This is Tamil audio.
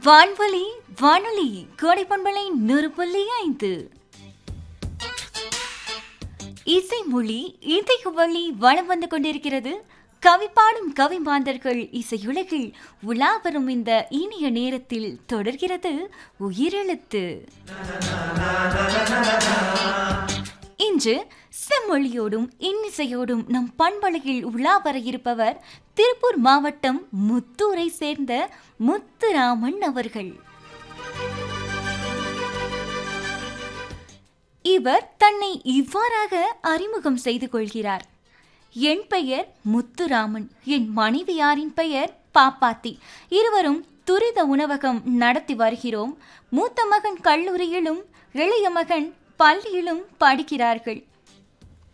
வான்வழி வானொலி கோடைப்பண்பலை நூறு புள்ளி ஐந்து இசை மொழி இசைக்கு வழி வளம் வந்து கொண்டிருக்கிறது கவி பாடும் கவி மாந்தர்கள் இசையுலகில் உலா வரும் இந்த இனிய நேரத்தில் தொடர்கிறது உயிரெழுத்து இன்று செம்மொழியோடும் இன்னிசையோடும் நம் பண்பலையில் உலா வர இருப்பவர் திருப்பூர் மாவட்டம் முத்தூரை சேர்ந்த முத்துராமன் அவர்கள் இவர் தன்னை இவ்வாறாக அறிமுகம் செய்து கொள்கிறார் என் பெயர் முத்துராமன் என் மனைவியாரின் பெயர் பாப்பாத்தி இருவரும் துரித உணவகம் நடத்தி வருகிறோம் மூத்த மகன் கல்லூரியிலும் இளைய மகன் பள்ளியிலும் படிக்கிறார்கள்